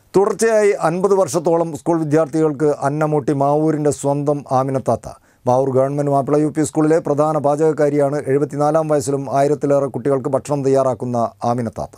തുടർച്ചയായി അൻപത് വർഷത്തോളം സ്കൂൾ വിദ്യാർത്ഥികൾക്ക് അന്നമൂട്ടി മാവൂരിൻ്റെ സ്വന്തം ആമിനത്താത്ത Mavoor government Mappila U P സ്കൂളിലെ പ്രധാന പാചകക്കാരിയാണ് എഴുപത്തിനാലാം വയസ്സിലും ആയിരത്തിലേറെ കുട്ടികൾക്ക് ഭക്ഷണം തയ്യാറാക്കുന്ന ആമിനത്താത്ത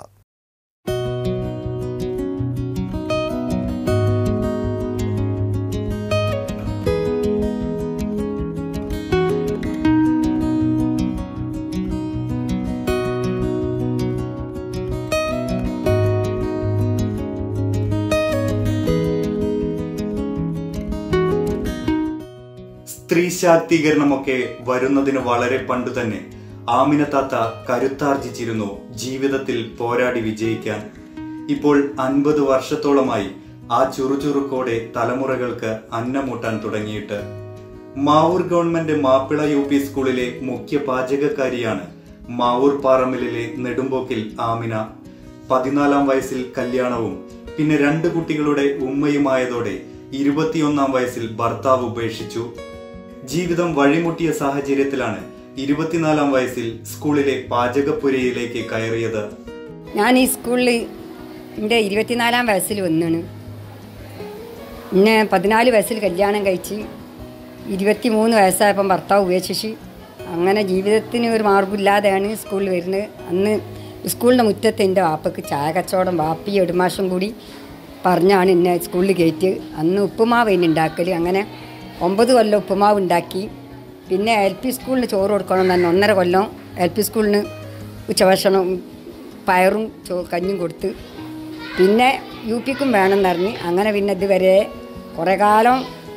സ്ത്രീ ശാക്തീകരണമൊക്കെ വരുന്നതിന് വളരെ പണ്ടു തന്നെ ആമിനത്താത്ത കരുത്താർജിച്ചിരുന്നു ജീവിതത്തിൽ പോരാടി വിജയിക്കാൻ ഇപ്പോൾ അൻപത് വർഷത്തോളമായി ആ ചുറുചുറുക്കോടെ തലമുറകൾക്ക് അന്നമൂട്ടാൻ തുടങ്ങിയിട്ട് Mavoor government Mappila U P സ്കൂളിലെ മുഖ്യ പാചകക്കാരിയാണ് മാവൂർ പാറമ്മിലിലെ നെടുമ്പോക്കിൽ ആമിന പതിനാലാം വയസ്സിൽ കല്യാണവും പിന്നെ രണ്ട് കുട്ടികളുടെ ഉമ്മയുമായതോടെ ഇരുപത്തിയൊന്നാം വയസ്സിൽ ഭർത്താവ് ഉപേക്ഷിച്ചു ജീവിതം വഴിമുട്ടിയ സാഹചര്യത്തിലാണ് ഇരുപത്തിനാലാം വയസ്സിൽ സ്കൂളിലെ പാചകപ്പുരയിലേക്ക് കയറിയത് ഞാൻ ഈ സ്കൂളിൽ എൻ്റെ ഇരുപത്തിനാലാം വയസ്സിൽ വന്നാണ് എന്നെ പതിനാല് വയസ്സിൽ കല്യാണം കഴിച്ച് ഇരുപത്തി മൂന്ന് വയസ്സായപ്പം ഭർത്താവ് ഉപേക്ഷിച്ച് അങ്ങനെ ജീവിതത്തിന് ഒരു മാർഗമില്ലാതെയാണ് സ്കൂളിൽ വരുന്നത് അന്ന് സ്കൂളിൻ്റെ മുറ്റത്ത് എൻ്റെ വാപ്പക്ക് ചായ കച്ചവടം വാപ്പി എടുമാഷം കൂടി പറഞ്ഞാണ് എന്നെ സ്കൂളിൽ കയറ്റി അന്ന് ഉപ്പുമാവ് ഇനി ഉണ്ടാക്കൽ അങ്ങനെ ഒമ്പത് കൊല്ലം ഉപ്പുമാവ് ഉണ്ടാക്കി പിന്നെ എൽ പി സ്കൂളിന് ചോറ് കൊടുക്കണം തന്നെ ഒന്നര കൊല്ലം എൽ പി സ്കൂളിന് ഉച്ചഭക്ഷണം പയറും ചോ കഞ്ഞും കൊടുത്ത് പിന്നെ യു പിക്കും വേണമെന്ന് പറഞ്ഞ് അങ്ങനെ പിന്നെ ഇതുവരെ കുറേ കാലം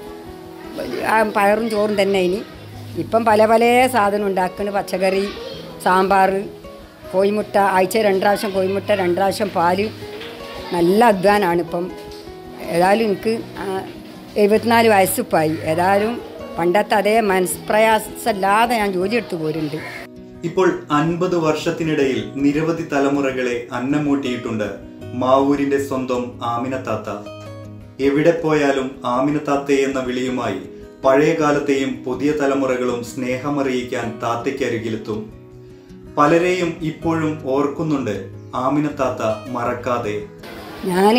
ആ പയറും ചോറും തന്നെ ഇനി ഇപ്പം പല പല സാധനം ഉണ്ടാക്കുന്നു പച്ചക്കറി സാമ്പാർ കോഴിമുട്ട ആഴ്ച രണ്ട് പ്രാവശ്യം കോഴിമുട്ട രണ്ട് പ്രാവശ്യം പാല് നല്ല അധ്വാനമാണ് ഇപ്പം ഏതായാലും എനിക്ക് ആ, എഴുപത്തിനാല് വയസ്സിപ്പായി ഏതായാലും പണ്ടത്തെ അതേ മനസ്പ്രയാസമില്ലാതെ ഞാൻ ജോലി എടുത്തു പോരുന്നുണ്ട് ഇപ്പോൾ അൻപത് വർഷത്തിനിടയിൽ നിരവധി തലമുറകളെ അന്നമൂട്ടിയിട്ടുണ്ട് മാവൂരിന്റെ സ്വന്തം ആമിനത്താത്ത എവിടെ പോയാലും ആമിനത്താത്ത എന്ന വിളിയുമായി പഴയ കാലത്തെയും പുതിയ തലമുറകളും സ്നേഹമറിയിക്കാൻ താത്തയ്ക്കരികിലെത്തും പലരെയും ഇപ്പോഴും ഓർക്കുന്നുണ്ട് ആമിനത്താത്ത മറക്കാതെ ഞാൻ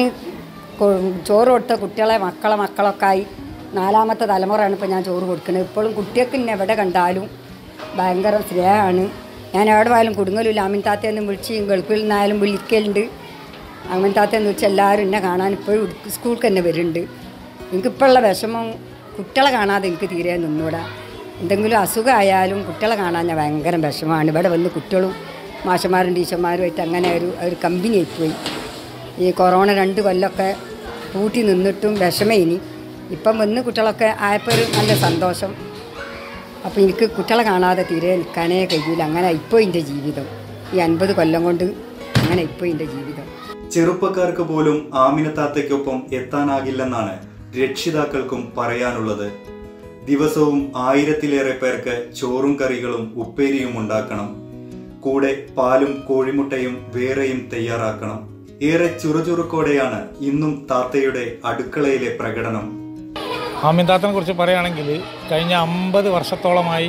ചോറ് കൊടുത്ത കുട്ടികളെ മക്കളെ മക്കളൊക്കെ ആയി നാലാമത്തെ തലമുറയാണ് ഇപ്പോൾ ഞാൻ ചോറ് കൊടുക്കുന്നത് ഇപ്പോഴും കുട്ടികൾക്ക് എന്നെ എവിടെ കണ്ടാലും ഭയങ്കര സ്നേഹമാണ് ഞാൻ എവിടെ പോയാലും കുടുങ്ങലില്ല അമിൻ താത്തയെന്നും വിളിച്ച് ഗൾഫിൽ നിന്നായാലും വിളിക്കലുണ്ട് അമിൻ താത്തയെന്ന് വെച്ചാൽ എല്ലാവരും എന്നെ കാണാൻ ഇപ്പോഴും സ്കൂൾക്ക് തന്നെ വരുന്നുണ്ട് എനിക്കിപ്പോഴുള്ള വിഷമം കുട്ടികളെ കാണാതെ എനിക്ക് തീരെ നിന്നൂടാ എന്തെങ്കിലും അസുഖമായാലും കുട്ടികളെ കാണാൻ ഞാൻ ഭയങ്കര വിഷമമാണ് ഇവിടെ വന്ന് കുട്ടികളും മാഷന്മാരും ടീച്ചർമാരുമായിട്ട് അങ്ങനെ ഒരു ഒരു കമ്പനി ആയിപ്പോയി ഈ കൊറോണ രണ്ട് കൊല്ലമൊക്കെ പൂട്ടി നിന്നിട്ടും വിഷമേ ഇനി ഇപ്പം വന്ന് കുട്ടികളൊക്കെ ആയപ്പോൾ ഒരു നല്ല സന്തോഷം അപ്പോൾ എനിക്ക് കുട്ടികളെ കാണാതെ തീരെ നിൽക്കാനേ കഴിയില്ല അങ്ങനെ ഇപ്പോൾ എൻ്റെ ജീവിതം ഈ അൻപത് കൊല്ലം കൊണ്ട് അങ്ങനെ ഇപ്പോൾ എൻ്റെ ജീവിതം ചെറുപ്പക്കാർക്ക് പോലും ആമിനത്താത്തയ്ക്കൊപ്പം എത്താനാകില്ലെന്നാണ് രക്ഷിതാക്കൾക്കും പറയാനുള്ളത് ദിവസവും ആയിരത്തിലേറെ പേർക്ക് ചോറും കറികളും ഉപ്പേരിയും ഉണ്ടാക്കണം കൂടെ പാലും കോഴിമുട്ടയും വേറെയും തയ്യാറാക്കണം ഏറെ ചുറുചുറുക്കോടെയാണ് ഇന്നും താത്തയുടെ അടുക്കളയിലെ പ്രകടനം ആമിന്താത്തനെ കുറിച്ച് പറയുകയാണെങ്കിൽ കഴിഞ്ഞ അമ്പത് വർഷത്തോളമായി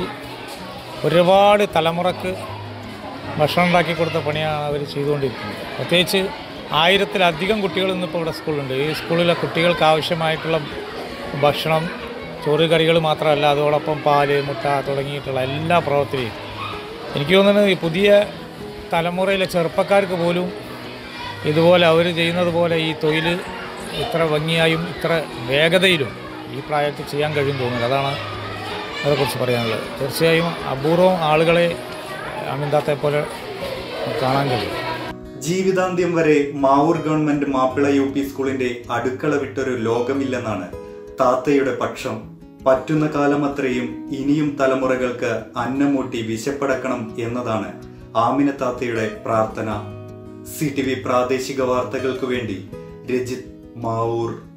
ഒരുപാട് തലമുറക്ക് ഭക്ഷണം ഉണ്ടാക്കി കൊടുത്ത പണിയാണ് അവർ ചെയ്തുകൊണ്ടിരിക്കുന്നത് പ്രത്യേകിച്ച് ആയിരത്തിലധികം കുട്ടികൾ ഇന്നിപ്പോൾ ഇവിടെ സ്കൂളുണ്ട് ഈ സ്കൂളിലെ കുട്ടികൾക്ക് ആവശ്യമായിട്ടുള്ള ഭക്ഷണം ചോറ് കറികൾ മാത്രമല്ല അതോടൊപ്പം പാല് മുട്ട തുടങ്ങിയിട്ടുള്ള എല്ലാ പ്രവർത്തനവും എനിക്ക് തോന്നുന്നത് ഈ പുതിയ തലമുറയിലെ ചെറുപ്പക്കാർക്ക് പോലും ഇതുപോലെ അവർ ചെയ്യുന്നത് പോലെ ഈ തൊഴിൽ ഇത്ര ഭംഗിയായും ഇത്ര വേഗതയിലും ഈ പ്രായത്തിൽ ചെയ്യാൻ കഴിയും തോന്നുന്നത് അതാണ് അതേക്കുറിച്ച് പറയാനുള്ളത് തീർച്ചയായും അപൂർവം ആളുകളെ അമിതാത്തെ പോലെ കാണാൻ കഴിയും ജീവിതാന്ത്യം വരെ Mavoor government Mappila U P സ്കൂളിന്റെ അടുക്കള വിട്ടൊരു ലോകമില്ലെന്നാണ് താത്തയുടെ പക്ഷം പറ്റുന്ന കാലമത്രയും ഇനിയും തലമുറകൾക്ക് അന്നമൂട്ടി വിശപ്പടക്കണം എന്നതാണ് ആമിന താത്തയുടെ പ്രാർത്ഥന സി ടി വി പ്രാദേശിക വാർത്തകൾക്ക് വേണ്ടി രജിത് മാവൂർ